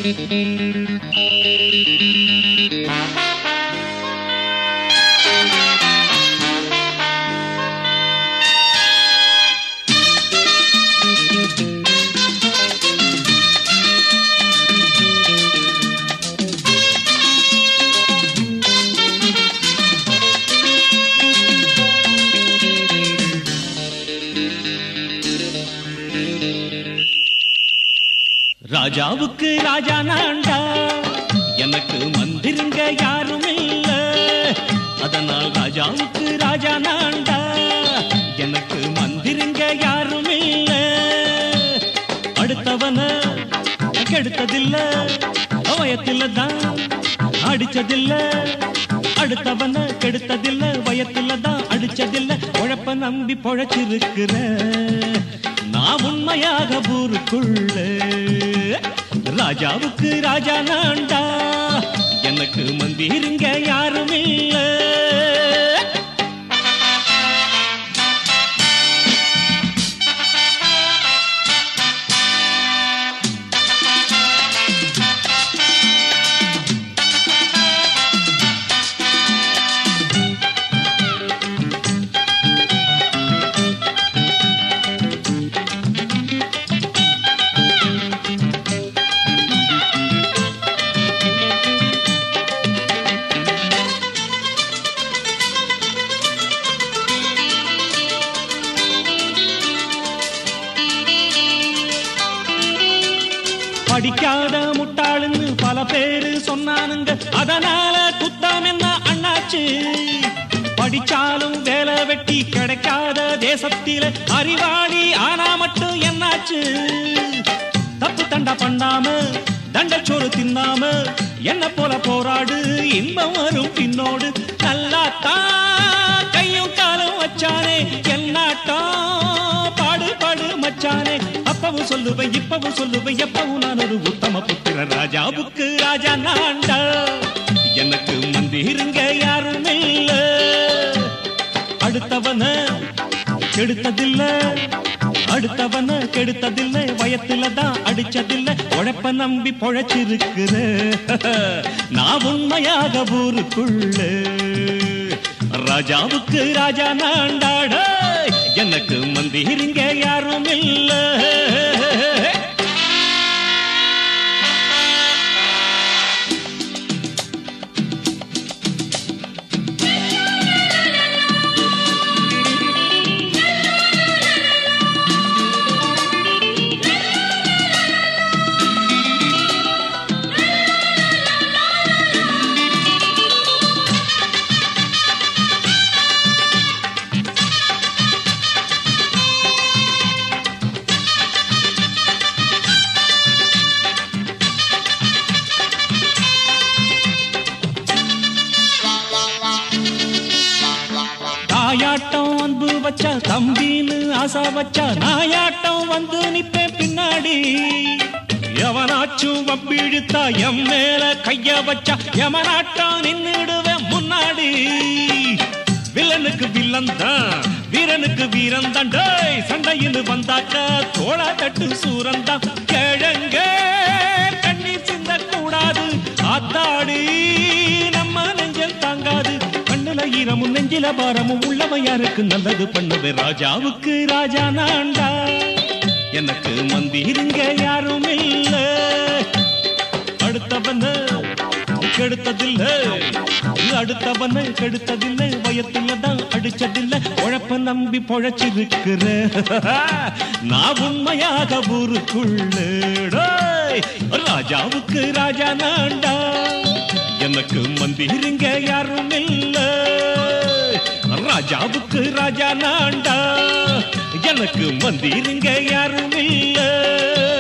ராஜாவுக்கு ராஜா நான்டா எனக்கு மந்திருங்க யாரும் இல்ல அதனால் ராஜாவுக்கு ராஜா நான்டா எனக்கு மந்திருங்க யாரும் இல்ல அடுத்தவன கெடுத்ததில்ல வயத்தில தான் அடிச்சதில்ல அடுத்தவன கெடுத்ததில்ல வயத்தில தான் அடிச்சதில்ல உழப்ப நம்பி பொழைச்சிருக்கிற நான் உண்மையாக ஊருக்குள்ள ராஜாவுக்கு ராஜா நான்டா எனக்கு மந்திருங்க யாரும் இல்ல படிக்காத முட்டாளுன்னு பல பேரு சொன்னானுங்க அதனால குத்தம் என்ன அண்ணாச்சு படிச்சாலும் வேலை வெட்டி கிடைக்காத தேசத்தில அறிவாளி ஆனா மட்டும் என்னாச்சு தப்பு தண்டா பண்ணாம தண்டச்சோறு தின்னாம என்ன போல போராடு இன்பம் வரும் பின்னோடு நல்லாத்தான் கையும் காலும் வச்சானே என்னாட்டா பாடு பாடு மச்சானே அப்பவும் சொல்லுவேன் இப்பவும் சொல்லுவேன் எப்பவும் நான் ஒரு உத்தம புத்திர ராஜாவுக்கு ராஜா நான்டா எனக்கு மந்திருங்க யாரும் இல்ல அடுத்தவன கெடுத்ததில்ல அடுத்தவன கெடுத்ததில்ல வயத்துல தான் அடிச்சதில்ல உழைப்ப நம்பி பொழைச்சிருக்கிற நான் உண்மையாக ஊருக்குள்ள ராஜாவுக்கு ராஜா நாண்டாட எனக்கு மந்திரிங்க யாரும் இல்ல தாயாட்டம் அன்பு வச்சா தம்பின்னு ஆசா வச்சா நாயாட்டம் வந்து நிப்பேன் பின்னாடி எவனாச்சும் வம்பிழுத்தா எம் மேல கைய வச்சா எவனாட்டம் நின்னுடுவேன் முன்னாடி வில்லனுக்கு வில்லன் தான் வீரனுக்கு வீரன் தான் டேய் சண்டையில் வந்தாக்க தோளா தட்டு சூரன் தான் கிழங்க கண்ணீர் சிந்த கூடாது ஆத்தாடி நம்ம நெஞ்சல் தாங்காது கண்ணுல ஈரமும் நெஞ்சில பாரமும் உள்ளவன் யாருக்கு நல்லது பண்ணது ராஜாவுக்கு ராஜா நான்டா எனக்கு மந்திருங்க யாரும் இல்ல அடுத்தவன கெடுத்ததில்ல அடுத்தவன கெடுத்ததில்ல வயத்துல தான் அடிச்சதில்ல உழப்ப நம்பி பொழைச்சிருக்கிற நான் உண்மையாக ஊருக்குள்ள டேய், ராஜாவுக்கு ராஜா நான்டா எனக்கு மந்திருங்க யாரும் இல்ல ராஜாவுக்கு ராஜா நான்டா எனக்கு மந்திருங்க யாரும் இல்ல